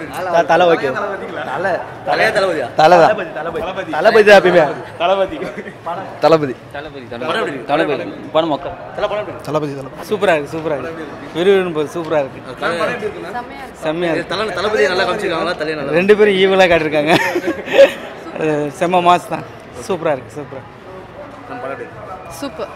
த- தலை ஓகே தலை தலையா தளபதியா தலை தான் தளபதி தளபதி தான் எப்பயுமே தளபதி தளபதி தளபதி படம் மக்கள் தலை படம் எப்படி இருக்கு? தளபதி தளபதி சூப்பராக இருக்குது சூப்பராக இருக்குது விறுவிறுப்பு சூப்பராக இருக்குது செம்மையாக இது தலை தளபதியை நல்லா காமிச்சிருக்காங்களா தலையை நல்லா ரெண்டு பேரும் ஈவலாக காட்டியிருக்காங்க அது செம்ம மாஸ் தான் சூப்பராக இருக்குது சூப்பராக நம்ம படம் எப்படி இருக்கு? சூப்பர்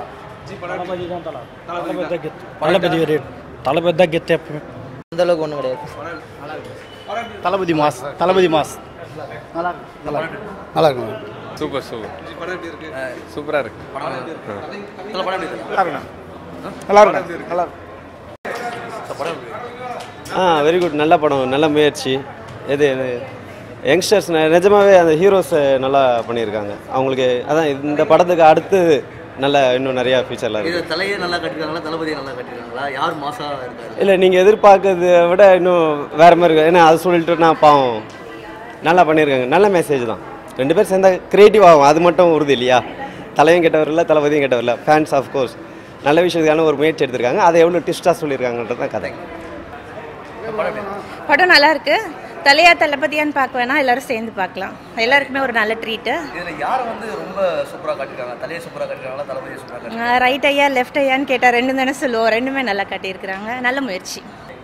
தளபதி தளபதி தான் கெத்து எப்பவுமே அந்த அளவுக்கு ஒன்றும் கிடையாது தளபதி மாஸ் தளபதி மாஸ் நல்லா நல்லா இருக்கும் சூப்பர் சூப்பர் சூப்பராக இருக்கு தலை படம் எப்படி இருக்கு? நல்லா இருக்கும் நல்லா ஆ வெரி குட் நல்ல படம் நல்ல முயற்சி எது இது யங்ஸ்டர்ஸ் நிஜமாவே அந்த ஹீரோஸை நல்லா பண்ணியிருக்காங்க அவங்களுக்கு அதான் இந்த படத்துக்கு அடுத்து நல்ல இன்னும் நிறையா ஃபியூச்சர்லாம் இது இருக்குது தலையே நல்லா கட்டிருக்காங்களா தளபதியை நல்லா கட்டிருக்காங்களா யார் மாசா இருக்காரு இல்லை நீங்கள் எதிர்பார்க்கறத விட இன்னும் வேறு மாதிரி இருக்கு ஏன்னா அது சொல்லிட்டு நான் பாவம் நல்லா பண்ணியிருக்காங்க நல்ல மெசேஜ் தான் ரெண்டு பேர் சேர்ந்தா கிரியேட்டிவ் ஆகும் அது மட்டும் உறுதி இல்லையா தலையும் கெட்டவர் இல்லை தளபதியும் கெட்டவர் இல்லை ஃபேன்ஸ் ஆஃப்கோர்ஸ் நல்ல விஷயத்துக்கான ஒரு முயற்சி எடுத்திருக்காங்க அதை எவ்வளோ டிஸ்டாக சொல்லியிருக்காங்கன்றது தான் கதை படம் நல்லா இருக்கு தலையா தளபதியான்னு பார்க்க வேணாம் எல்லாரும் சேர்ந்து பார்க்கலாம் எல்லாருக்குமே ஒரு நல்ல ட்ரீட்டு இதுல யாரை வந்து ரொம்ப சூப்பரா காட்டிருக்காங்க தலையை சூப்பரா காட்டிருக்காங்களா தளபதியை சூப்பரா காட்டிருக்காங்க ரைட் ஐயா லெஃப்ட் ஐயான்னு கேட்டால் ரெண்டு தானே சொல்லுவோம் ரெண்டுமே நல்லா காட்டியிருக்கிறாங்க நல்ல முயற்சி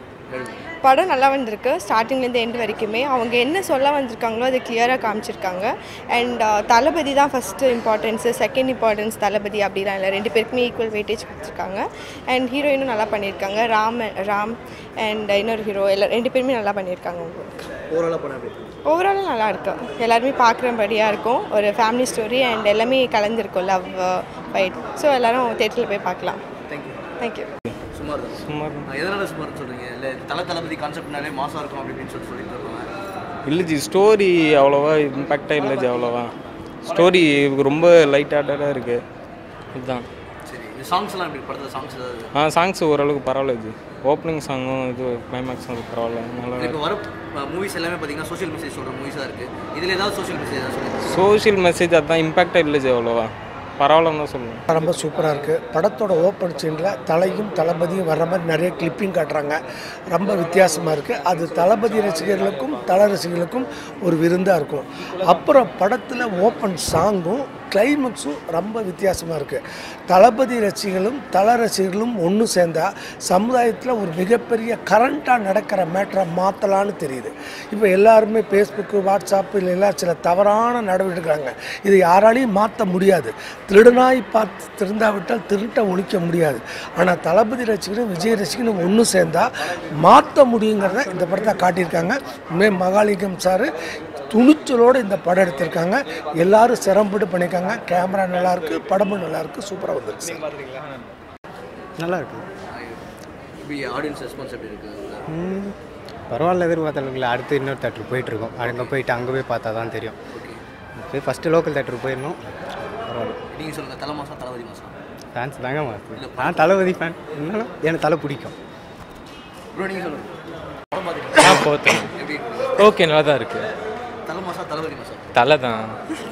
படம் நல்லா வந்திருக்கு ஸ்டார்டிங்லேருந்து எண்ட் வரைக்குமே அவங்க என்ன சொல்ல வந்திருக்காங்களோ அதை கிளியராக காமிச்சிருக்காங்க அண்ட் தளபதி தான் first importance second importance Thalapathy அப்படிலாம் இல்லை ரெண்டு பேருக்குமே ஈக்குவல் வெயிட்டேஜ் கொடுத்துருக்காங்க அண்ட் ஹீரோயினும் நல்லா பண்ணியிருக்காங்க ராம் ராம் அண்ட் இன்னொரு ஹீரோ எல்லாம் ரெண்டு பேருமே நல்லா பண்ணியிருக்காங்க உங்களுக்கு ஓவராலா படம் எப்படி இருக்கு? ஓவராலாக நல்லா இருக்கு எல்லாருமே பார்க்குறபடியாக இருக்கும் ஒரு ஃபேமிலி ஸ்டோரி அண்ட் எல்லாமே கலந்துருக்கும் லவ் ஃபைட் ஸோ எல்லாரும் தேட்டரில் போய் பார்க்கலாம் Thank you. தேங்க்யூ சுமார் தான் சுமார் ஆ, எதனால சுமார் சொல்றீங்க இல்ல தல தளபதி கான்செப்ட்னாலே மாசா இருக்கும் அப்படி இப்படின்னு சொல்லி சொல்லிட்டு இருக்காங்க இல்லை ஜி ஸ்டோரி அவ்வளோவா இம்பேக்டாக இல்லை ஜி அவ்வளோவா ஸ்டோரி ரொம்ப லைட் ஹார்ட்டடாக இருக்குது இதுதான் சரி இந்த சாங்ஸ் எல்லாம் எப்படி படத்துல சாங்ஸ் ஏதாவது ஆ சாங்ஸ் ஓரளவுக்கு பரவாயில்ல ஜி ஓப்பனிங் சாங்கும் இது கிளைமேக்ஸும் பரவாயில்ல நல்லா இப்போ வர மூவிஸ் எல்லாமே பார்த்தீங்கன்னா சோஷியல் மெசேஜ் சொல்ற மூவிஸாக இருக்கு இதுல ஏதாவது சோஷியல் மெசேஜ் ஏதாவது சொல்லுங்க சோஷியல் மெசேஜ் அதான் இம்பேக்டாக இல்லை ஜி அவ்வளோவா பரவாயில்லன்னு தான் சொல்லுவேன் ரொம்ப சூப்பராக இருக்குது படத்தோட ஓப்பன் சீனில் தலையும் தளபதியும் வர்ற மாதிரி நிறைய கிளிப்பிங் காட்டுறாங்க ரொம்ப வித்தியாசமாக இருக்குது அது தளபதி ரசிகர்களுக்கும் தல ரசிகர்களுக்கும் ஒரு விருந்தாக இருக்கும் அப்புறம் படத்தில் ஓப்பன் சாங்கும் கிளைமேக்ஸும் ரொம்ப வித்தியாசமாக இருக்குது தளபதி ரசிகர்களும் தல ரசிகர்களும் ஒன்று சேர்ந்தா சமுதாயத்தில் ஒரு மிகப்பெரிய கரண்ட்டாக நடக்கிற மேட்டரை மாற்றலான்னு தெரியுது இப்போ எல்லாருமே ஃபேஸ்புக்கு வாட்ஸ்அப் இல்லை எல்லாம் சில தவறான நடவடிக்கைறாங்க இதை யாராலையும் மாற்ற முடியாது திருடனாய் பார்த்து திருந்தாவிட்டால் திருட்டை ஒழிக்க முடியாது ஆனால் தளபதி ரசிகரும் விஜய் ரசிகரும் ஒன்று சேர்ந்தா மாற்ற முடியுங்கிறத இந்த படத்தை காட்டியிருக்காங்க மே மகாலிங்கம் சார் துணிச்சலோடு இந்த படம் எடுத்திருக்காங்க எல்லாரும் சிரமப்பட்டு பண்ணியிருக்காங்க கேமரா நல்லா இருக்கு படமும் நல்லா இருக்கு சூப்பராக வந்திருக்கு சார் நல்லா இருக்கு இப்படி ஆடியன்ஸ் ரெஸ்பான்ஸ் எப்படி இருக்கு பரவாயில்ல எதிர்பார்த்த அளவுக்கு இல்லை அடுத்து இன்னொரு தேட்டருக்கு போயிட்டுருக்கோம் அங்கே போயிட்டு அங்கே போய் பார்த்தா தான் தெரியும் போய் ஃபஸ்ட்டு லோக்கல் தேட்டருக்கு போயிடணும் பரவாயில்ல நீங்க சொல்லுங்க தலை மாசா தளபதி மாசா ஃபேன்ஸ் தாங்க மாற்று நான் தளபதி ஃபேன் இருந்தாலும் எனக்கு தலை பிடிக்கும் ப்ரோ நீங்க சொல்லுங்க படம் பார்த்துட்டு நான் போத்தேன் எப்படி ஓகே நல்லா தான் இருக்குது தலை மாசா தளபதி மாசா தலை தான்